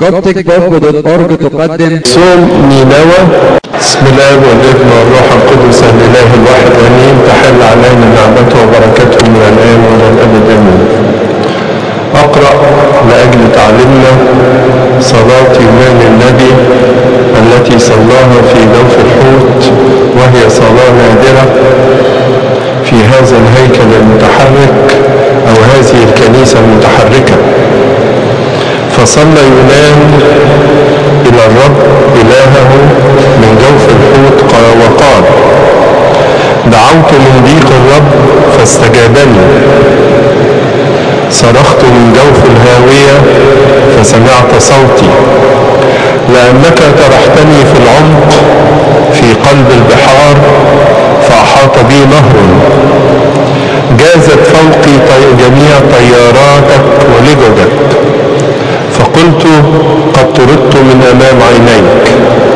CopticBook.org تقدم صوم نينوى بسم الله والابن والروح القدس الاله الواحد امين تحل علينا نعمته وبركته من الان والى الابد امين اقرا لاجل تعليمنا صلاه يونان النبي التي صلاها في جوف الحوت وهي صلاه نادره في هذا الهيكل المتحرك او هذه الكنيسه المتحركه فصلى يونان إلى الرب إلهه من جوف الحوت قال وقال دعوت من ضيق الرب فاستجابني صرخت من جوف الهاوية فسمعت صوتي لأنك طرحتني في العمق في قلب البحار فأحاط بي نهر جازت فوقي طي- جميع طياراتك ولججك فقلت قد طردت من امام عينيك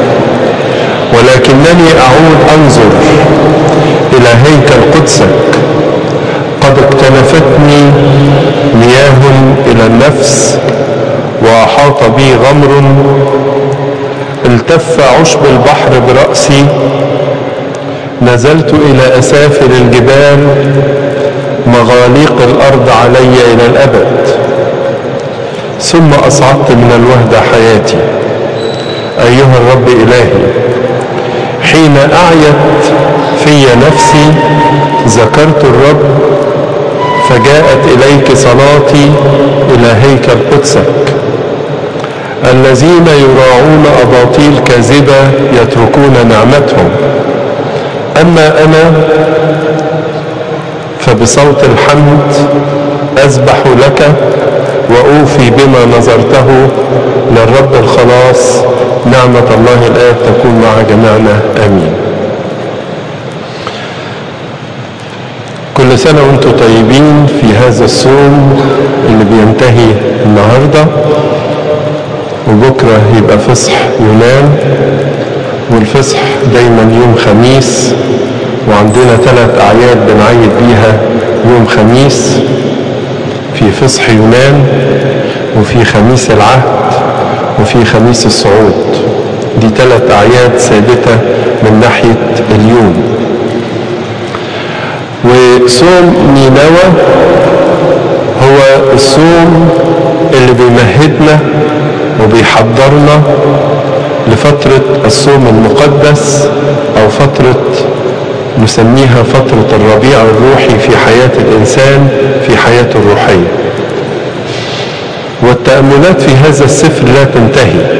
ولكنني اعود انظر الى هيكل قدسك قد اكتنفتني مياه الى النفس واحاط بي غمر التف عشب البحر براسي نزلت الى اسافل الجبال مغاليق الارض علي الى الابد ثم أصعدت من الوهدة حياتي أيها الرب إلهي حين أعيت في نفسي ذكرت الرب فجاءت إليك صلاتي إلى هيكل قدسك الذين يراعون أباطيل كاذبة يتركون نعمتهم أما أنا فبصوت الحمد أسبح لك وأوفي بما نظرته للرب الخلاص نعمة الله الآب تكون مع جميعنا آمين كل سنة وانتم طيبين في هذا الصوم اللي بينتهي النهاردة وبكرة يبقى فصح يونان والفصح دايما يوم خميس وعندنا ثلاث أعياد بنعيد بيها يوم خميس في فصح يونان وفي خميس العهد وفي خميس الصعود دي ثلاث أعياد ثابتة من ناحية اليوم وصوم نينوى هو الصوم اللي بيمهدنا وبيحضرنا لفترة الصوم المقدس أو فترة نسميها فترة الربيع الروحي في حياة الإنسان في حياته الروحية والتأملات في هذا السفر لا تنتهي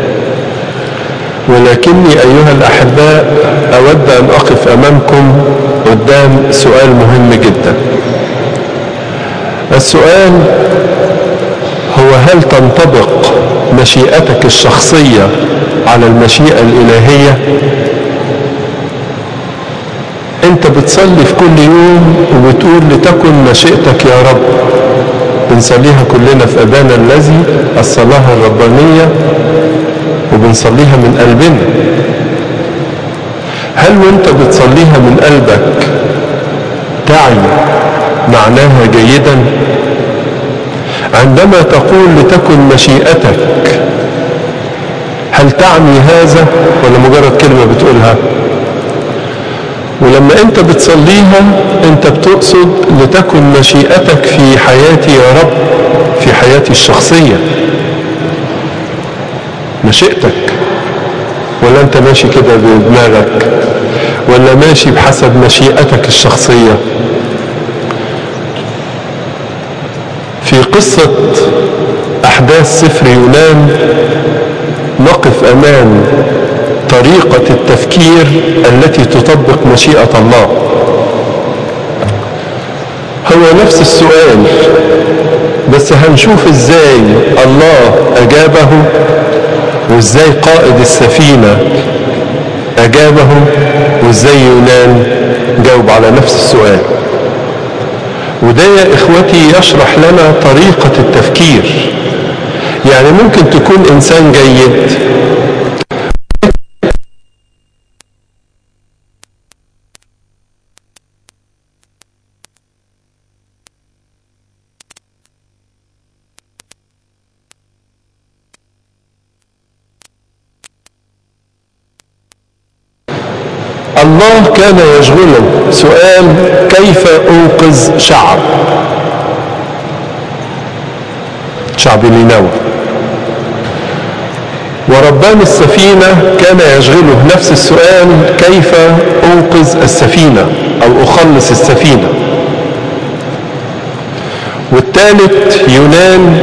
ولكني أيها الأحباء أود أن أقف أمامكم قدام سؤال مهم جدا السؤال هو هل تنطبق مشيئتك الشخصية على المشيئة الإلهية انت بتصلي في كل يوم وبتقول لتكن مشيئتك يا رب بنصليها كلنا في ابانا الذي الصلاه الربانيه وبنصليها من قلبنا هل وانت بتصليها من قلبك تعي معناها جيدا عندما تقول لتكن مشيئتك هل تعني هذا ولا مجرد كلمه بتقولها ولما انت بتصليها انت بتقصد لتكن مشيئتك في حياتي يا رب في حياتي الشخصية مشيئتك ولا انت ماشي كده بدماغك ولا ماشي بحسب مشيئتك الشخصية في قصة أحداث سفر يونان نقف أمام طريقة التفكير التي تطبق مشيئة الله هو نفس السؤال بس هنشوف ازاي الله اجابه وازاي قائد السفينة اجابه وازاي يونان جاوب على نفس السؤال وده يا اخوتي يشرح لنا طريقة التفكير يعني ممكن تكون انسان جيد الله كان يشغله سؤال كيف أنقذ شعب شعب نينوى وربان السفينة كان يشغله نفس السؤال كيف أنقذ السفينة أو أخلص السفينة والثالث يونان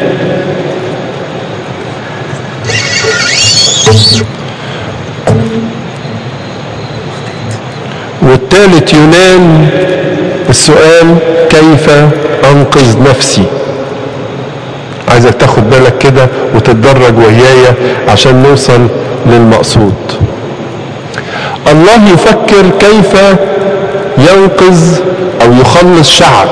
والثالث يونان السؤال كيف أنقذ نفسي عايزك تاخد بالك كده وتتدرج ويايا عشان نوصل للمقصود الله يفكر كيف ينقذ او يخلص شعب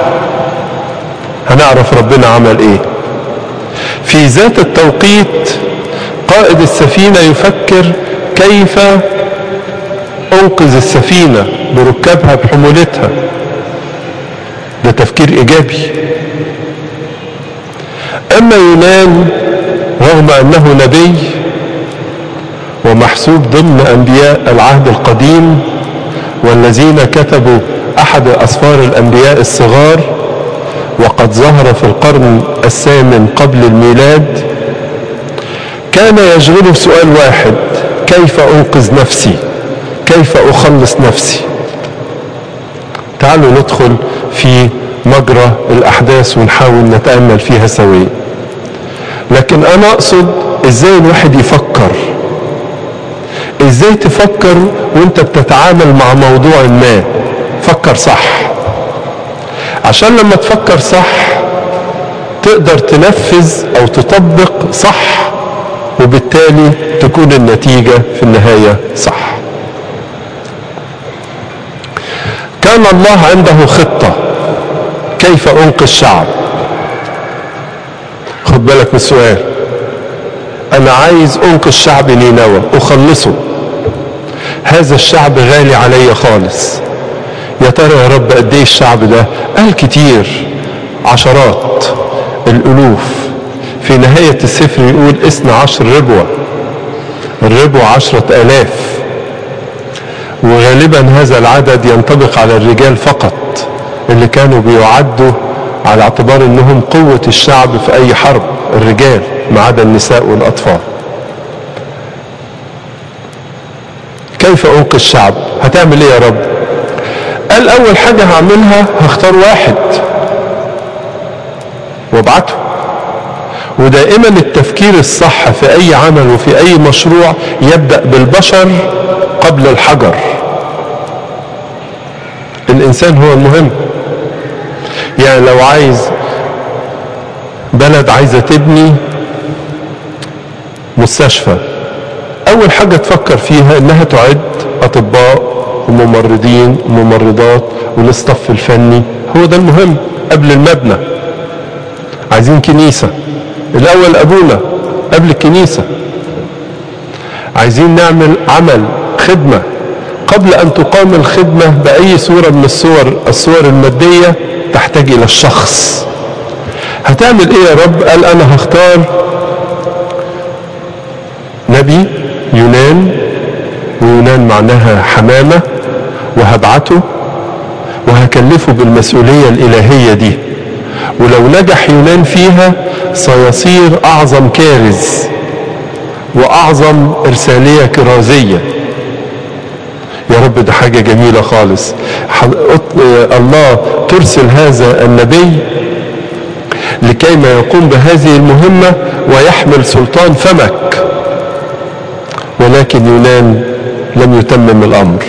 هنعرف ربنا عمل ايه في ذات التوقيت قائد السفينة يفكر كيف انقذ السفينة بركابها بحمولتها ده تفكير ايجابي اما يونان رغم انه نبي ومحسوب ضمن انبياء العهد القديم والذين كتبوا احد اسفار الانبياء الصغار وقد ظهر في القرن الثامن قبل الميلاد كان يشغله سؤال واحد كيف انقذ نفسي كيف اخلص نفسي تعالوا ندخل في مجرى الاحداث ونحاول نتامل فيها سويا لكن انا اقصد ازاي الواحد يفكر ازاي تفكر وانت بتتعامل مع موضوع ما فكر صح عشان لما تفكر صح تقدر تنفذ او تطبق صح وبالتالي تكون النتيجة في النهاية صح كان الله عنده خطة كيف انقذ شعب خد بالك من السؤال انا عايز انقذ شعب نينوى اخلصه هذا الشعب غالي عليا خالص يا ترى يا رب قد ايه الشعب ده قال كتير عشرات الالوف في نهاية السفر يقول اثنى عشر ربوة الربوة عشرة الاف وغالبا هذا العدد ينطبق على الرجال فقط اللي كانوا بيعدوا على اعتبار انهم قوة الشعب في اي حرب الرجال ما عدا النساء والاطفال كيف انقذ الشعب هتعمل ايه يا رب قال اول حاجة هعملها هختار واحد وابعته ودائما التفكير الصح في اي عمل وفي اي مشروع يبدأ بالبشر قبل الحجر الانسان هو المهم يعني لو عايز بلد عايزة تبني مستشفى اول حاجة تفكر فيها انها تعد اطباء وممرضين وممرضات والاصطف الفني هو ده المهم قبل المبنى عايزين كنيسة الاول ابونا قبل الكنيسة عايزين نعمل عمل خدمة قبل ان تقام الخدمة باي صورة من الصور الصور المادية تحتاج الى الشخص هتعمل ايه يا رب قال انا هختار نبي يونان ويونان معناها حمامة وهبعته وهكلفه بالمسؤولية الإلهية دي ولو نجح يونان فيها سيصير أعظم كارز وأعظم إرسالية كرازية يا رب ده حاجة جميلة خالص الله ترسل هذا النبي لكي ما يقوم بهذه المهمة ويحمل سلطان فمك ولكن يونان لم يتمم الأمر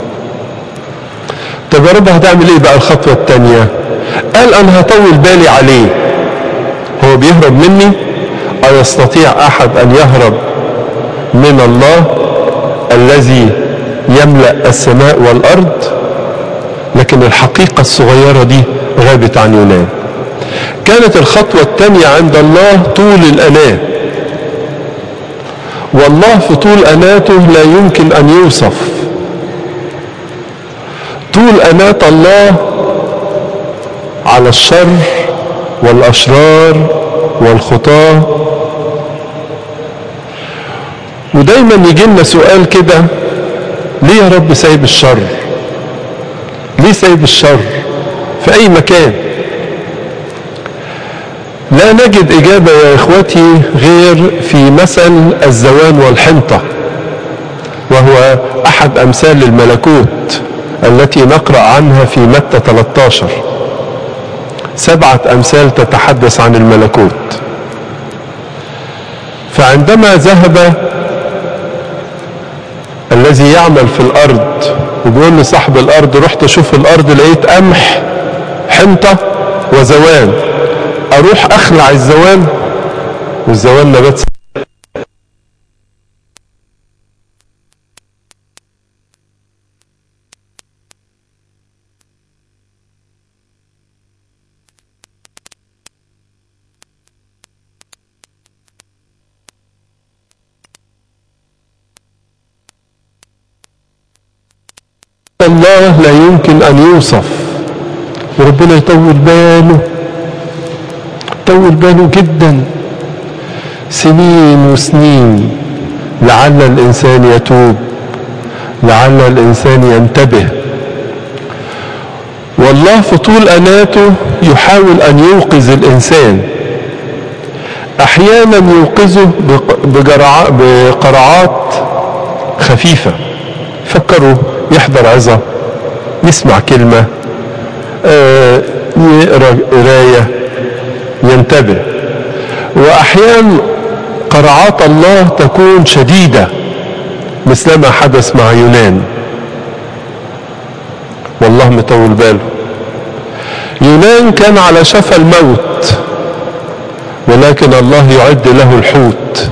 طب يا رب هتعمل ايه بقى الخطوة التانية قال انا هطول بالي عليه هو بيهرب مني أو يستطيع أحد أن يهرب من الله الذي يملأ السماء والأرض لكن الحقيقة الصغيرة دي غابت عن يونان كانت الخطوة الثانية عند الله طول الأناة والله في طول أناته لا يمكن أن يوصف طول أناة الله على الشر والأشرار والخطاة ودايما يجي لنا سؤال كده ليه يا رب سايب الشر ليه سايب الشر في اي مكان لا نجد اجابة يا اخوتي غير في مثل الزوان والحنطة وهو احد امثال الملكوت التي نقرأ عنها في متى 13 سبعة امثال تتحدث عن الملكوت فعندما ذهب الذي يعمل في الارض وبيقول لصاحب الارض رحت اشوف الارض لقيت قمح حنطة وزوان اروح اخلع الزوان والزوان نبات الله لا يمكن ان يوصف وربنا يطول باله طول باله جدا سنين وسنين لعل الانسان يتوب لعل الانسان ينتبه والله في طول اناته يحاول ان يوقظ الانسان احيانا يوقظه بقرعات خفيفه فكروا يحضر عظه يسمع كلمه آه يقرا قرايه ينتبه واحيانا قرعات الله تكون شديده مثلما حدث مع يونان والله مطول باله يونان كان على شفا الموت ولكن الله يعد له الحوت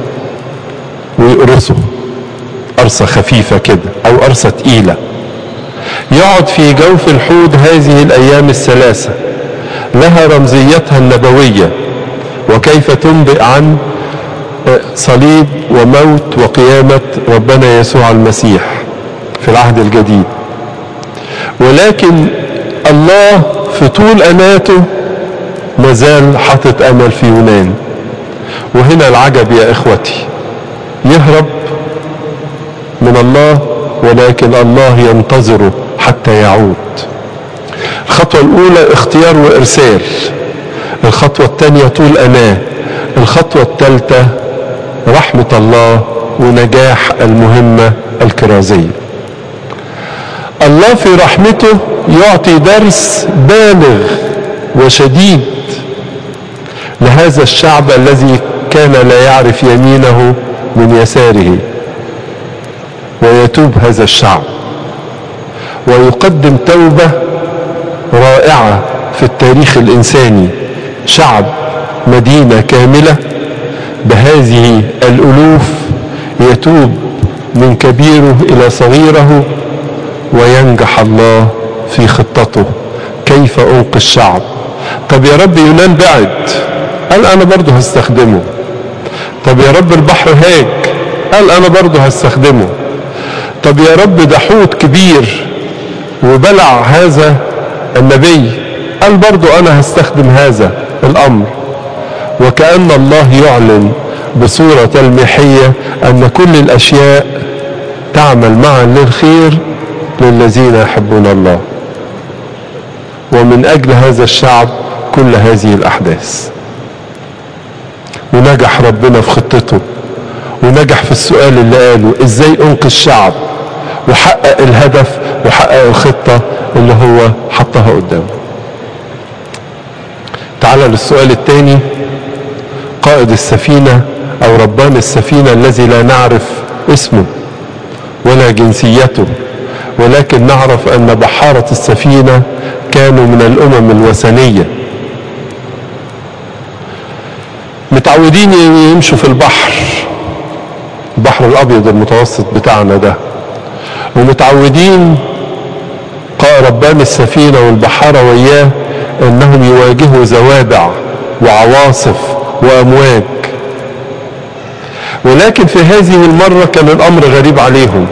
ويقرصه قرصة خفيفة كده أو قرصة تقيلة يقعد في جوف الحوت هذه الأيام الثلاثة لها رمزيتها النبوية وكيف تنبئ عن صليب وموت وقيامة ربنا يسوع المسيح في العهد الجديد ولكن الله في طول أناته مازال حاطط أمل في يونان وهنا العجب يا إخوتي يهرب من الله ولكن الله ينتظره حتى يعود الخطوة الأولى اختيار وإرسال الخطوة الثانية طول أناه الخطوة الثالثة رحمة الله ونجاح المهمة الكرازية الله في رحمته يعطي درس بالغ وشديد لهذا الشعب الذي كان لا يعرف يمينه من يساره ويتوب هذا الشعب ويقدم توبة رائعة في التاريخ الإنساني شعب مدينة كاملة بهذه الألوف يتوب من كبيره إلى صغيره وينجح الله في خطته كيف أنقذ الشعب طب يا رب يونان بعد قال أنا برضه هستخدمه طب يا رب البحر هاج قال أنا برضه هستخدمه طب يا رب ده حوت كبير وبلع هذا النبي قال برضو انا هستخدم هذا الامر وكأن الله يعلن بصورة تلميحية ان كل الاشياء تعمل معا للخير للذين يحبون الله ومن اجل هذا الشعب كل هذه الاحداث ونجح ربنا في خطته ونجح في السؤال اللي قاله ازاي انقذ الشعب وحقق الهدف وحقق الخطة اللي هو حطها قدامه تعال للسؤال الثاني قائد السفينة او ربان السفينة الذي لا نعرف اسمه ولا جنسيته ولكن نعرف ان بحارة السفينة كانوا من الامم الوثنية متعودين يمشوا في البحر البحر الابيض المتوسط بتاعنا ده ومتعودين ربان السفينة والبحارة وياه انهم يواجهوا زوابع وعواصف وامواج ولكن في هذه المرة كان الامر غريب عليهم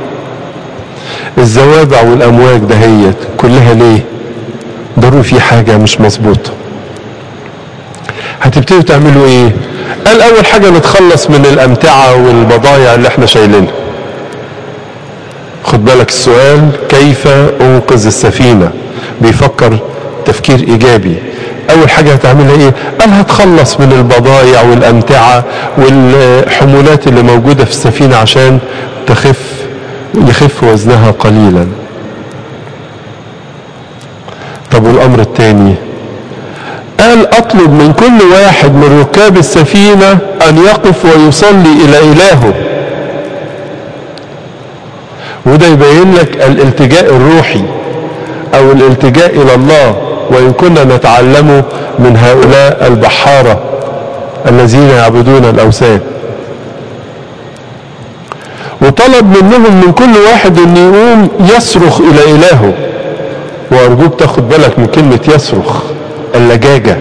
الزوابع والامواج دهيت كلها ليه ضروري في حاجة مش مظبوطة هتبتدوا تعملوا ايه قال اول حاجة نتخلص من الامتعة والبضايع اللي احنا شايلينها خد خد بالك السؤال كيف انقذ السفينة بيفكر تفكير ايجابي اول حاجة هتعملها ايه قال هتخلص من البضائع والامتعة والحمولات اللي موجودة في السفينة عشان تخف يخف وزنها قليلا طب والامر الثاني قال اطلب من كل واحد من ركاب السفينة ان يقف ويصلي الى الهه وده يبين لك الالتجاء الروحي او الالتجاء الى الله وان كنا نتعلم من هؤلاء البحارة الذين يعبدون الاوثان وطلب منهم من كل واحد ان يقوم يصرخ الى الهه وارجوك تاخد بالك من كلمة يصرخ اللجاجة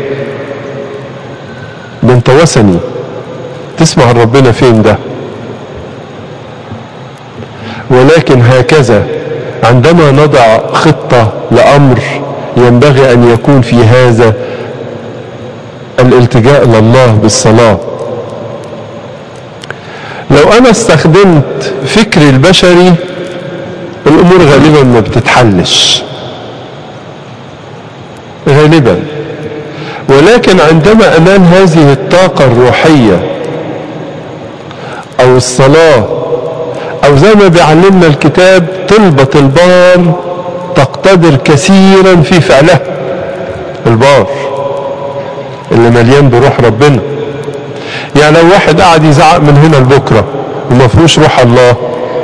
ده انت وثني تسمع ربنا فين ده ولكن هكذا عندما نضع خطة لأمر ينبغي أن يكون في هذا الالتجاء لله بالصلاة لو أنا استخدمت فكري البشري الأمور غالبا ما بتتحلش غالبا ولكن عندما أنال هذه الطاقة الروحية أو الصلاة أو زي ما بيعلمنا الكتاب طلبة البار تقتدر كثيرا في فعلها البار اللي مليان بروح ربنا يعني لو واحد قاعد يزعق من هنا لبكرة وما فيهوش روح الله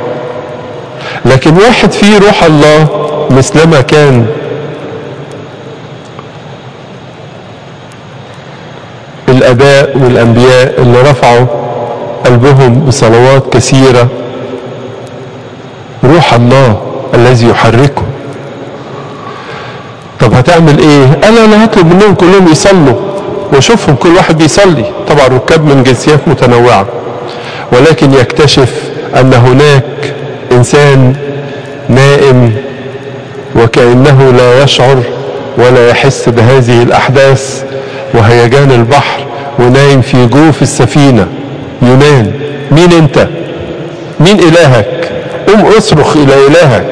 لكن واحد فيه روح الله مثلما كان الاباء والانبياء اللي رفعوا قلبهم بصلوات كثيره روح الله الذي يحركه طب هتعمل ايه قال انا هطلب منهم كلهم يصلوا واشوفهم كل واحد بيصلي طبعا ركاب من جنسيات متنوعه ولكن يكتشف ان هناك انسان نائم وكانه لا يشعر ولا يحس بهذه الاحداث وهيجان البحر ونايم في جوف السفينه يونان مين انت مين الهك قم اصرخ الى الهك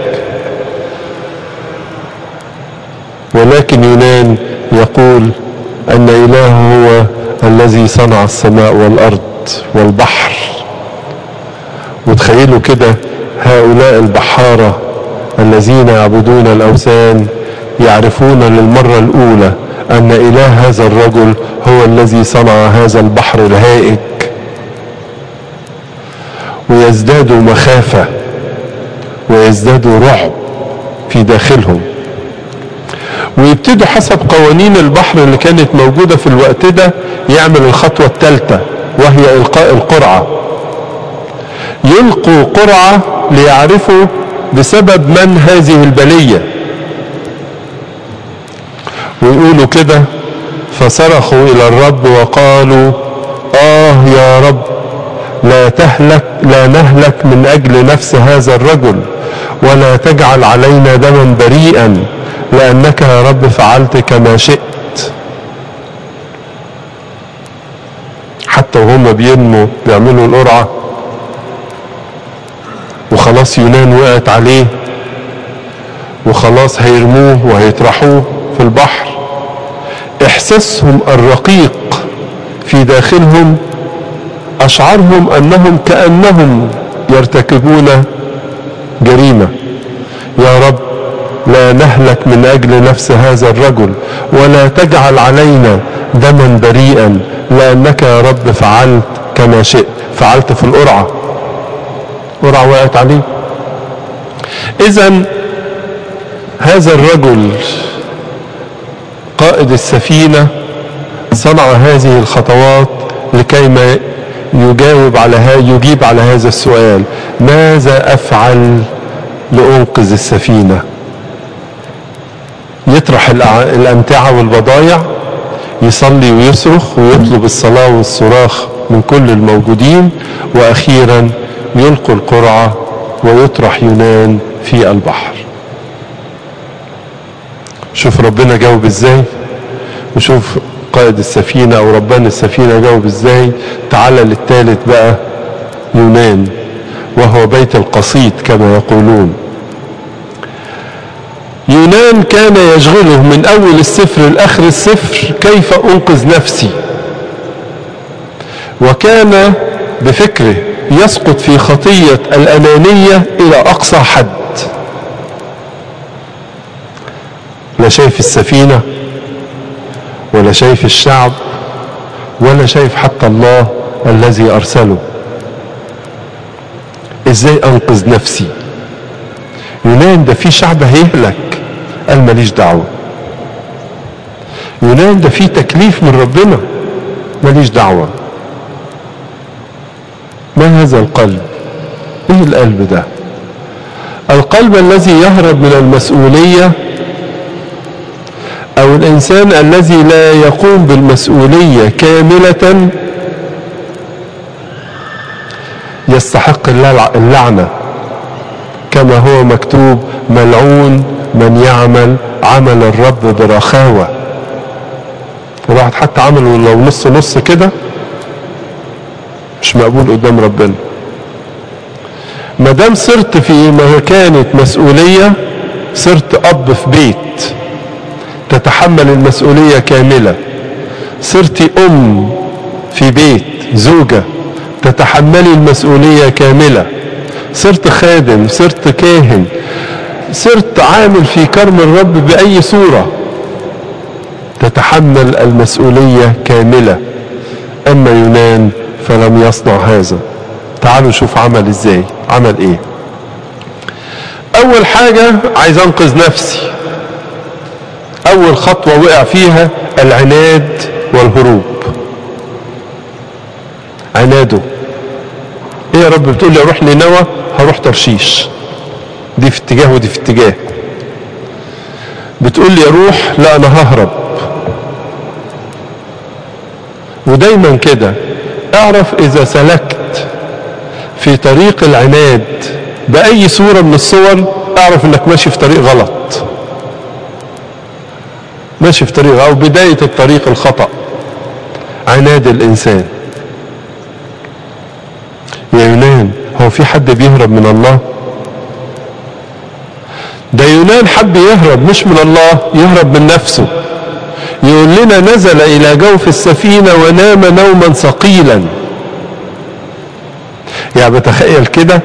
ولكن يونان يقول ان اله هو الذي صنع السماء والارض والبحر وتخيلوا كده هؤلاء البحارة الذين يعبدون الاوثان يعرفون للمرة الاولى ان اله هذا الرجل هو الذي صنع هذا البحر الهائج ويزدادوا مخافة ويزدادوا رعب في داخلهم ويبتدوا حسب قوانين البحر اللي كانت موجودة في الوقت ده يعمل الخطوة الثالثة وهي إلقاء القرعة يلقوا قرعة ليعرفوا بسبب من هذه البلية ويقولوا كده فصرخوا إلى الرب وقالوا آه يا رب لا تهلك لا نهلك من أجل نفس هذا الرجل ولا تجعل علينا دما بريئا لأنك يا رب فعلت كما شئت حتى وهم بينموا بيعملوا القرعة وخلاص يونان وقعت عليه وخلاص هيرموه وهيطرحوه في البحر احساسهم الرقيق في داخلهم اشعرهم انهم كانهم يرتكبون جريمه يا رب لا نهلك من اجل نفس هذا الرجل ولا تجعل علينا دما بريئا لانك يا رب فعلت كما شئت فعلت في القرعه قرعه وقعت عليه اذا هذا الرجل قائد السفينه صنع هذه الخطوات لكي ما يجاوب على يجيب على هذا السؤال ماذا افعل لانقذ السفينه يطرح الامتعه والبضايع يصلي ويصرخ ويطلب الصلاه والصراخ من كل الموجودين واخيرا يلقوا القرعه ويطرح يونان في البحر شوف ربنا جاوب ازاي وشوف قائد السفينة أو ربان السفينة جاوب إزاي تعالى للثالث بقى يونان وهو بيت القصيد كما يقولون يونان كان يشغله من أول السفر لآخر السفر كيف أنقذ نفسي وكان بفكره يسقط في خطية الأنانية إلى أقصى حد لا شايف السفينة ولا شايف الشعب ولا شايف حتى الله الذي أرسله إزاي أنقذ نفسي يونان ده في شعب هيهلك قال ماليش دعوة يونان ده في تكليف من ربنا ماليش دعوة ما هذا القلب ايه القلب ده القلب الذي يهرب من المسؤولية او الانسان الذي لا يقوم بالمسؤولية كاملة يستحق اللعنة كما هو مكتوب ملعون من يعمل عمل الرب برخاوة الواحد حتى عمله لو نص نص كده مش مقبول قدام ربنا ما دام صرت في مكانة مسؤولية صرت أب في بيت تتحمل المسؤولية كاملة صرت أم في بيت زوجة تتحملي المسؤولية كاملة صرت خادم صرت كاهن صرت عامل في كرم الرب بأي صورة تتحمل المسؤولية كاملة أما يونان فلم يصنع هذا تعالوا نشوف عمل ازاي عمل ايه اول حاجة عايز انقذ نفسي اول خطوة وقع فيها العناد والهروب عناده ايه يا رب بتقول لي اروح نينوى هروح ترشيش دي في اتجاه ودي في اتجاه بتقول لي اروح لا انا ههرب ودايما كده اعرف اذا سلكت في طريق العناد باي صورة من الصور اعرف انك ماشي في طريق غلط ماشي في طريق او بداية الطريق الخطأ عناد الانسان يا يونان هو في حد بيهرب من الله ده يونان حب يهرب مش من الله يهرب من نفسه يقول لنا نزل الى جوف السفينة ونام نوما ثقيلا يعني بتخيل كده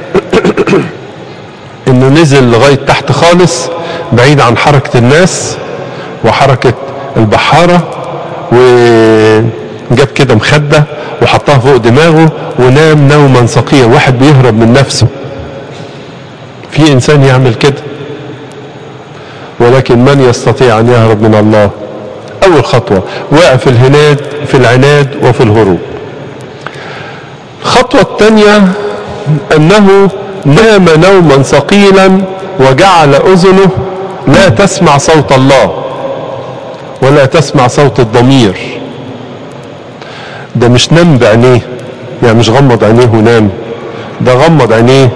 انه نزل لغاية تحت خالص بعيد عن حركة الناس وحركة البحارة وجاب كده مخدة وحطها فوق دماغه ونام نوما ثقيلا واحد بيهرب من نفسه في انسان يعمل كده ولكن من يستطيع ان يهرب من الله اول خطوة وقع في الهناد في العناد وفي الهروب الخطوة الثانية انه نام نوما ثقيلا وجعل اذنه لا تسمع صوت الله ولا تسمع صوت الضمير ده مش نام بعينيه يعني مش غمض عينيه ونام ده غمض عينيه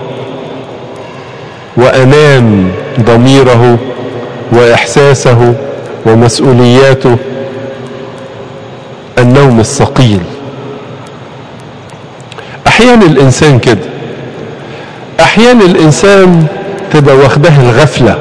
وانام ضميره واحساسه ومسؤولياته النوم الثقيل احيانا الانسان كده احيانا الانسان تبقى واخداه الغفله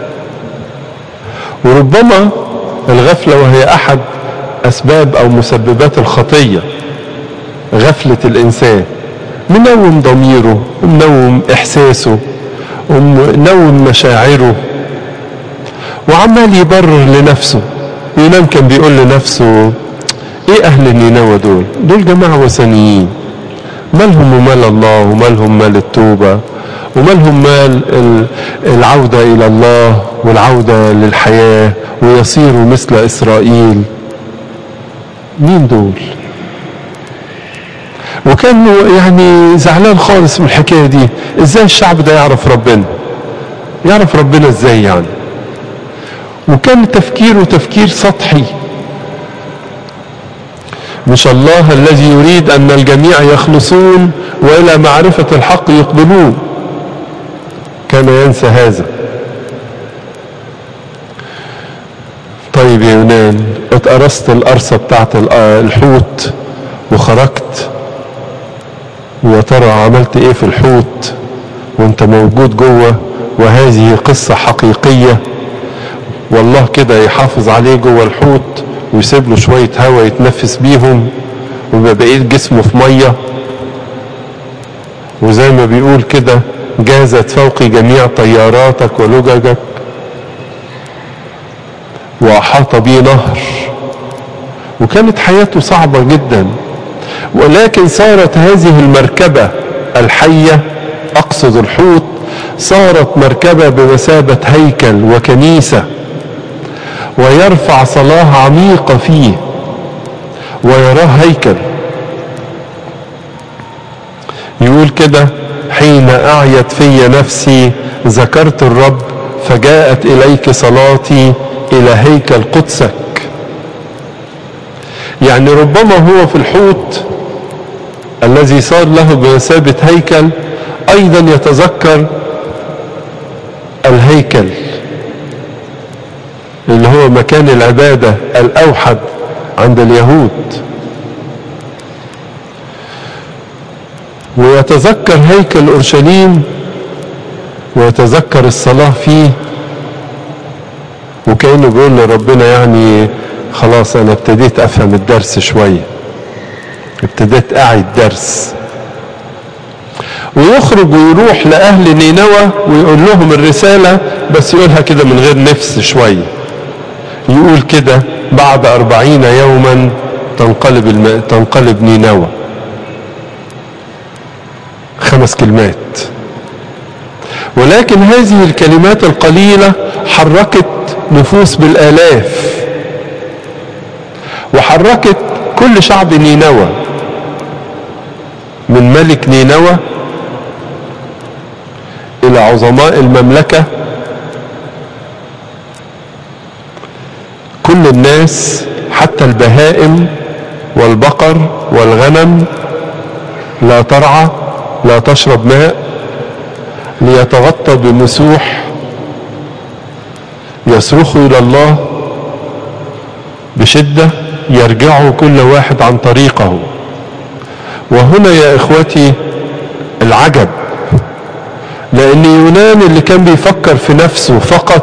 وربما الغفله وهي احد اسباب او مسببات الخطيه غفله الانسان منوم ضميره ومنوم احساسه ومنوم مشاعره وعمال يبرر لنفسه ينام كان بيقول لنفسه ايه اهل نينوى دول دول جماعة وثنيين مالهم ومال الله ومالهم مال التوبة ومالهم مال العودة الى الله والعودة للحياة ويصيروا مثل اسرائيل مين دول وكان يعني زعلان خالص من الحكاية دي ازاي الشعب ده يعرف ربنا يعرف ربنا ازاي يعني وكان تفكيره تفكير سطحي مش الله الذي يريد أن الجميع يخلصون وإلى معرفة الحق يقبلون كان ينسى هذا طيب يا يونان اتقرصت القرصة بتاعت الحوت وخرجت ويا ترى عملت ايه في الحوت وانت موجود جوه وهذه قصة حقيقية والله كده يحافظ عليه جوه الحوت ويسيب له شوية هواء يتنفس بيهم ويبقى بقية جسمه في مية وزي ما بيقول كده جازت فوقي جميع طياراتك ولججك وأحاط بي نهر وكانت حياته صعبة جدا ولكن صارت هذه المركبة الحية أقصد الحوت صارت مركبة بمثابة هيكل وكنيسة ويرفع صلاة عميقة فيه ويراه هيكل يقول كده حين أعيت في نفسي ذكرت الرب فجاءت إليك صلاتي إلى هيكل قدسك يعني ربما هو في الحوت الذي صار له بمثابة هيكل أيضا يتذكر الهيكل اللي هو مكان العبادة الأوحد عند اليهود ويتذكر هيكل أورشليم ويتذكر الصلاة فيه وكأنه بيقول لربنا يعني خلاص أنا ابتديت أفهم الدرس شوية ابتديت أعي الدرس ويخرج ويروح لأهل نينوى ويقول لهم الرسالة بس يقولها كده من غير نفس شوية يقول كده بعد أربعين يوما تنقلب, الم... تنقلب نينوى خمس كلمات ولكن هذه الكلمات القليلة حركت نفوس بالآلاف وحركت كل شعب نينوى من ملك نينوى إلى عظماء المملكة كل الناس حتى البهائم والبقر والغنم لا ترعى لا تشرب ماء ليتغطى بمسوح يصرخوا إلى الله بشدة يرجعوا كل واحد عن طريقه وهنا يا إخوتي العجب لأن يونان اللي كان بيفكر في نفسه فقط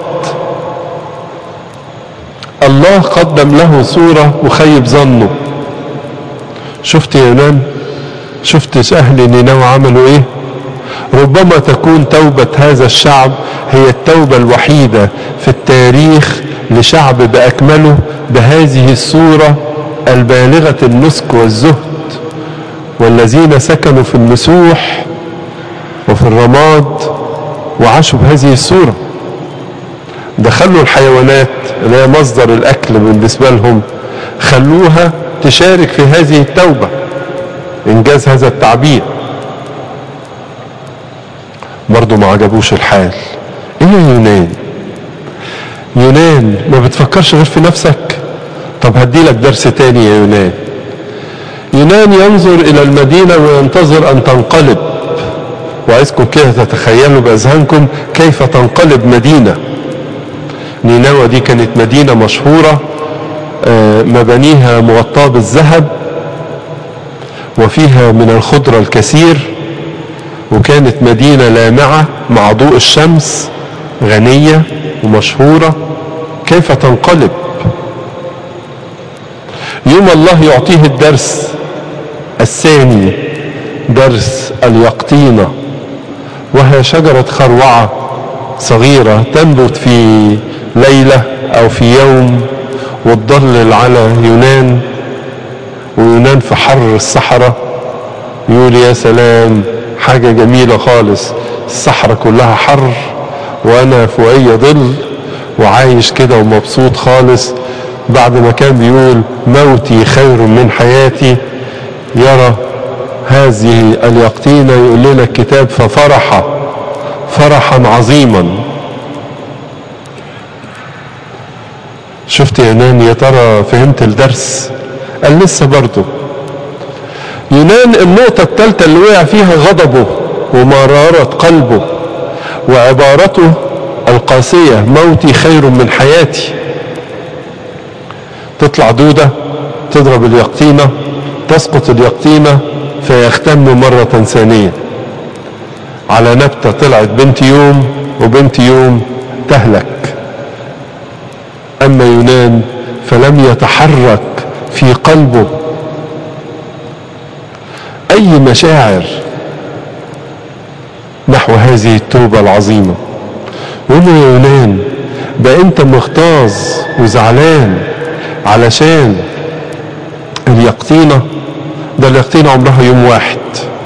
الله قدم له صورة وخيب ظنه شفت يا يونان شفت أهل نينوى عملوا إيه ربما تكون توبة هذا الشعب هي التوبة الوحيدة في التاريخ لشعب بأكمله بهذه الصورة البالغة النسك والزهد والذين سكنوا في المسوح وفي الرماد وعاشوا بهذه الصورة دخلوا الحيوانات اللي هي مصدر الأكل بالنسبة لهم خلوها تشارك في هذه التوبة إنجاز هذا التعبير برضو ما عجبوش الحال ايه يا يونان يونان ما بتفكرش غير في نفسك طب هدي لك درس تاني يا يونان يونان ينظر الى المدينة وينتظر ان تنقلب وعايزكم كده تتخيلوا باذهانكم كيف تنقلب مدينة نينوى دي كانت مدينة مشهورة مبانيها مغطاة بالذهب وفيها من الخضرة الكثير وكانت مدينة لامعة مع ضوء الشمس غنية ومشهورة كيف تنقلب يوم الله يعطيه الدرس الثاني درس اليقطينة وهي شجرة خروعة صغيرة تنبت في ليلة أو في يوم وتضلل على يونان ويونان في حر الصحراء يقول يا سلام حاجة جميلة خالص الصحراء كلها حر وانا فوقية ظل وعايش كده ومبسوط خالص بعد ما كان بيقول موتي خير من حياتي يرى هذه اليقطينة يقول لنا الكتاب ففرح فرحا عظيما شفت يا نان يا ترى فهمت الدرس قال لسه برضه يونان النقطة الثالثة اللي وقع فيها غضبه ومرارة قلبه وعبارته القاسية موتي خير من حياتي تطلع دودة تضرب اليقطينة تسقط اليقطينة فيختم مرة ثانية على نبتة طلعت بنت يوم وبنت يوم تهلك أما يونان فلم يتحرك في قلبه أي مشاعر نحو هذه التوبة العظيمة يقول له يا يونان ده انت مغتاظ وزعلان علشان اليقطينة ده اليقطينة عمرها يوم واحد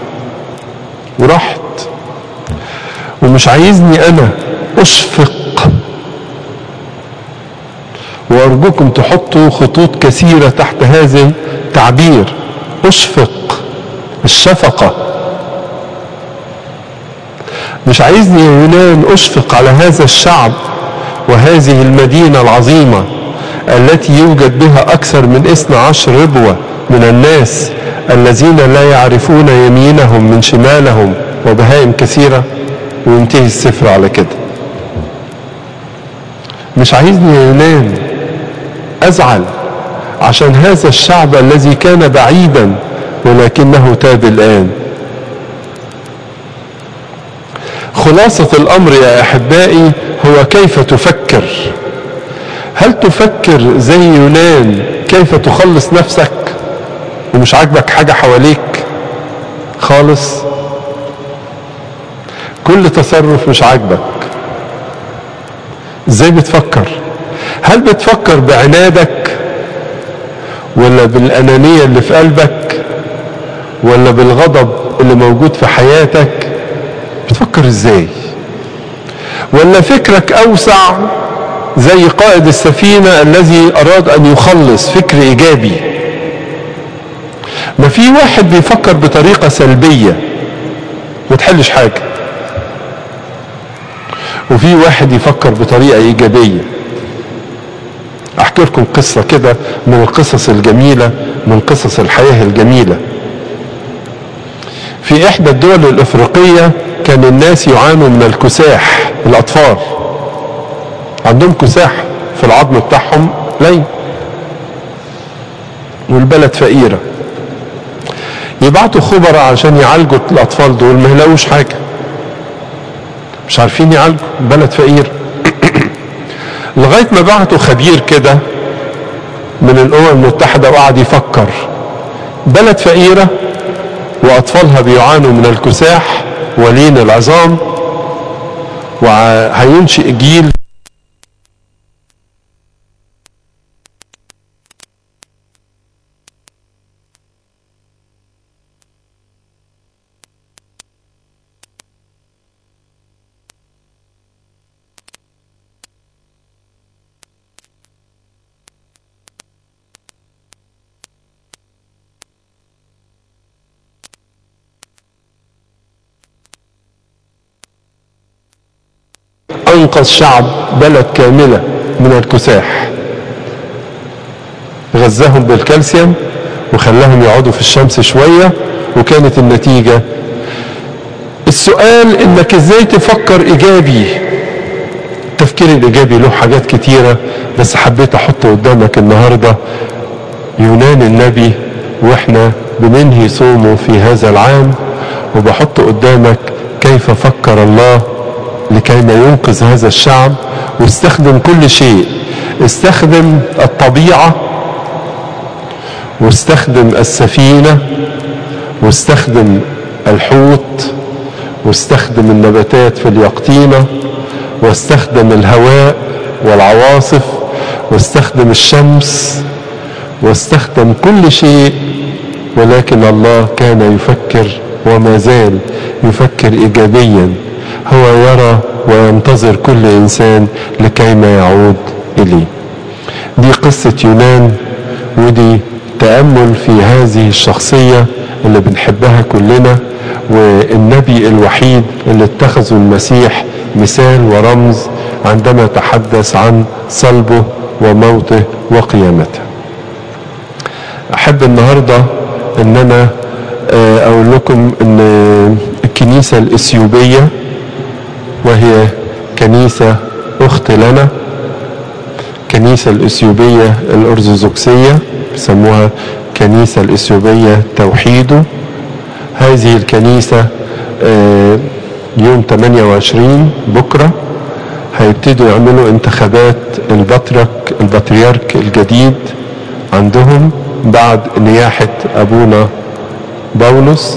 وراحت ومش عايزني انا اشفق وارجوكم تحطوا خطوط كثيرة تحت هذا التعبير اشفق الشفقة مش عايزني يا يونان اشفق على هذا الشعب وهذه المدينة العظيمة التي يوجد بها أكثر من اثنى عشر ربوة من الناس الذين لا يعرفون يمينهم من شمالهم وبهائم كثيرة وينتهي السفر على كده مش عايزني يا يونان أزعل عشان هذا الشعب الذي كان بعيدا ولكنه تاب الآن خلاصة الأمر يا أحبائي هو كيف تفكر هل تفكر زي يونان كيف تخلص نفسك ومش عاجبك حاجة حواليك خالص كل تصرف مش عاجبك ازاي بتفكر هل بتفكر بعنادك ولا بالأنانية اللي في قلبك ولا بالغضب اللي موجود في حياتك بتفكر ازاي ولا فكرك اوسع زي قائد السفينة الذي اراد ان يخلص فكر ايجابي ما في واحد بيفكر بطريقة سلبية ما تحلش حاجة وفي واحد يفكر بطريقة ايجابية احكي لكم قصة كده من القصص الجميلة من قصص الحياة الجميلة في احدى الدول الافريقية كان الناس يعانوا من الكساح الاطفال عندهم كساح في العظم بتاعهم لين والبلد فقيرة يبعتوا خبراء عشان يعالجوا الاطفال دول ما يلاقوش حاجة مش عارفين يعالجوا بلد فقير لغاية ما بعتوا خبير كده من الامم المتحدة وقعد يفكر بلد فقيرة واطفالها بيعانوا من الكساح ولين العظام وهينشئ جيل انقذ شعب بلد كامله من الكساح غذاهم بالكالسيوم وخلاهم يقعدوا في الشمس شويه وكانت النتيجه السؤال انك ازاي تفكر ايجابي التفكير الايجابي له حاجات كتيره بس حبيت احط قدامك النهارده يونان النبي واحنا بننهي صومه في هذا العام وبحط قدامك كيف فكر الله لكي ما ينقذ هذا الشعب واستخدم كل شيء استخدم الطبيعة واستخدم السفينة واستخدم الحوت واستخدم النباتات في اليقطينة واستخدم الهواء والعواصف واستخدم الشمس واستخدم كل شيء ولكن الله كان يفكر وما زال يفكر ايجابيا هو يرى وينتظر كل انسان لكي ما يعود اليه دي قصة يونان ودي تأمل في هذه الشخصية اللي بنحبها كلنا والنبي الوحيد اللي اتخذه المسيح مثال ورمز عندما تحدث عن صلبه وموته وقيامته احب النهارده ان انا اقول لكم ان الكنيسه الاثيوبيه وهي كنيسه اخت لنا الكنيسه الاثيوبيه الارثوذكسيه بيسموها الكنيسه الاثيوبيه توحيدو هذه الكنيسه يوم 28 بكره هيبتدوا يعملوا انتخابات البطرك البطريرك الجديد عندهم بعد نياحة أبونا بولس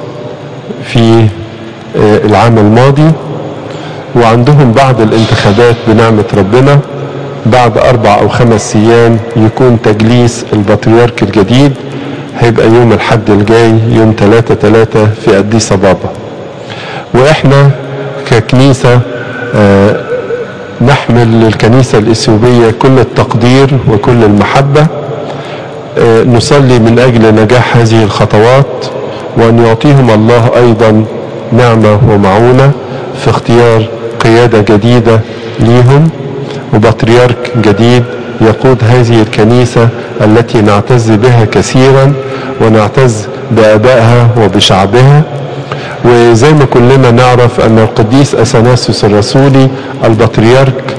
في العام الماضي وعندهم بعد الانتخابات بنعمة ربنا بعد أربع أو خمس أيام يكون تجليس البطريرك الجديد هيبقى يوم الحد الجاي يوم 3 3 في أديس أبابا وإحنا ككنيسة آه نحمل للكنيسة الإثيوبية كل التقدير وكل المحبة آه نصلي من أجل نجاح هذه الخطوات وأن يعطيهم الله أيضا نعمة ومعونة في اختيار قيادة جديدة ليهم وبطريرك جديد يقود هذه الكنيسة التي نعتز بها كثيرا ونعتز بآبائها وبشعبها وزي ما كلنا نعرف أن القديس أثناسيوس الرسولي البطريرك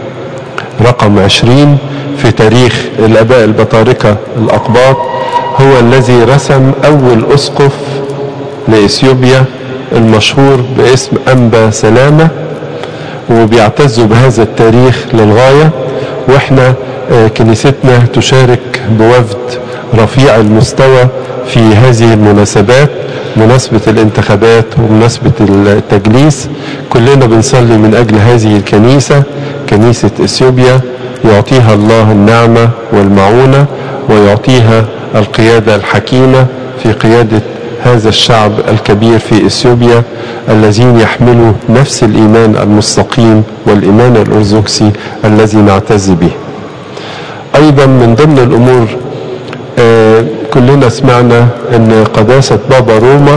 رقم عشرين في تاريخ الآباء البطاركة الأقباط هو الذي رسم أول أسقف لإثيوبيا المشهور باسم أنبا سلامة وبيعتزوا بهذا التاريخ للغاية واحنا كنيستنا تشارك بوفد رفيع المستوى في هذه المناسبات مناسبة الانتخابات ومناسبة التجليس كلنا بنصلي من أجل هذه الكنيسة كنيسة إثيوبيا يعطيها الله النعمة والمعونة ويعطيها القيادة الحكيمة في قيادة هذا الشعب الكبير في إثيوبيا الذين يحملوا نفس الإيمان المستقيم والإيمان الأرثوذكسي الذي نعتز به أيضا من ضمن الأمور آه كلنا سمعنا أن قداسة بابا روما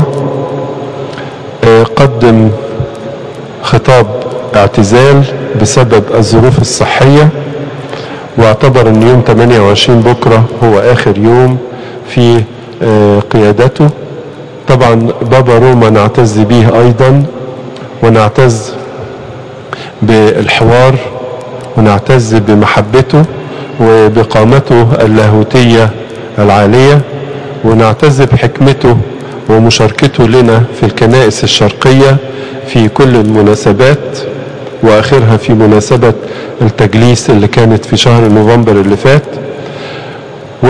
آه قدم خطاب اعتزال بسبب الظروف الصحية واعتبر أن يوم 28 بكرة هو آخر يوم في آه قيادته طبعا بابا روما نعتز به ايضا ونعتز بالحوار ونعتز بمحبته وبقامته اللاهوتية العالية ونعتز بحكمته ومشاركته لنا في الكنائس الشرقية في كل المناسبات واخرها في مناسبة التجليس اللي كانت في شهر نوفمبر اللي فات و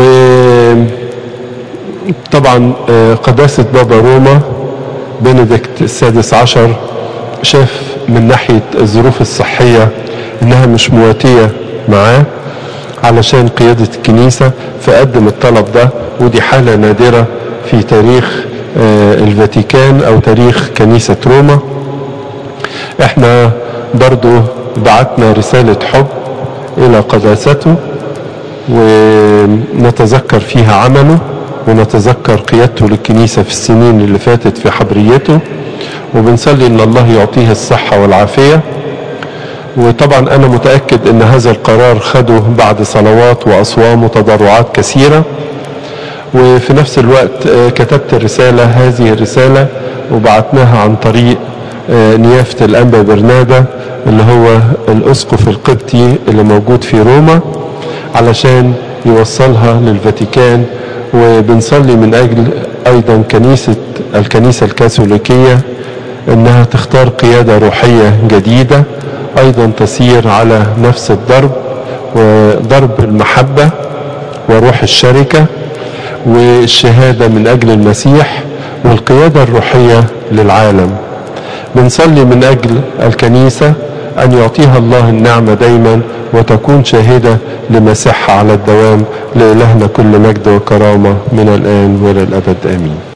طبعا قداسة بابا روما بنديكت السادس عشر شاف من ناحية الظروف الصحية انها مش مواتية معاه علشان قيادة الكنيسة فقدم الطلب ده ودي حالة نادرة في تاريخ الفاتيكان او تاريخ كنيسة روما احنا برضو بعتنا رسالة حب الى قداسته ونتذكر فيها عمله ونتذكر قيادته للكنيسة في السنين اللي فاتت في حبريته وبنصلي ان الله يعطيه الصحة والعافية وطبعا انا متأكد ان هذا القرار خده بعد صلوات واصوام وتضرعات كثيرة وفي نفس الوقت كتبت الرسالة هذه الرسالة وبعتناها عن طريق نيافة الأنبا برنابا اللي هو الأسقف القبطي اللي موجود في روما علشان يوصلها للفاتيكان وبنصلي من أجل أيضا كنيسة الكنيسة الكاثوليكية أنها تختار قيادة روحية جديدة أيضا تسير على نفس الضرب وضرب المحبة وروح الشركة والشهادة من أجل المسيح والقيادة الروحية للعالم بنصلي من أجل الكنيسة أن يعطيها الله النعمة دايما وتكون شاهدة لمسيحها على الدوام لإلهنا كل مجد وكرامة من الآن وإلى الأبد آمين